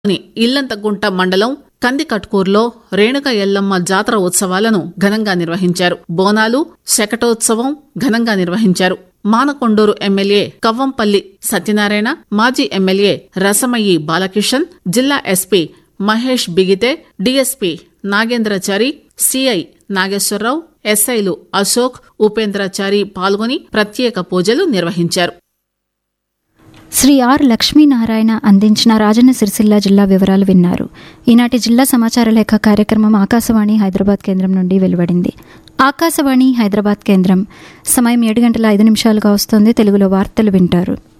ని ఇల్లంతకుంట మండలం కందికట్కూర్లో రేణుక ఎల్లమ్మ జాతర ఉత్సవాలను ఘనంగా నిర్వహించారు బోనాలు శకటోత్సవం ఘనంగా నిర్వహించారు మానకొండూరు ఎమ్మెల్యే కవ్వంపల్లి సత్యనారాయణ మాజీ ఎమ్మెల్యే రసమయ్యి బాలకిషన్ జిల్లా ఎస్పీ మహేష్ బిగితే డీఎస్పీ నాగేంద్రచారి సిఐ నాగేశ్వరరావు ఎస్ఐలు అశోక్ ఉపేంద్రచారి పాల్గొని ప్రత్యేక పూజలు నిర్వహించారు శ్రీ ఆర్ లక్ష్మీనారాయణ అందించిన రాజన్న సిరిసిల్ల జిల్లా వివరాలు విన్నారు ఈనాటి జిల్లా సమాచార లేఖ కార్యక్రమం ఆకాశవాణి హైదరాబాద్ కేంద్రం నుండి వెలువడింది ఆకాశవాణి హైదరాబాద్ కేంద్రం సమయం ఏడు గంటల ఐదు నిమిషాలుగా వస్తుంది తెలుగులో వార్తలు వింటారు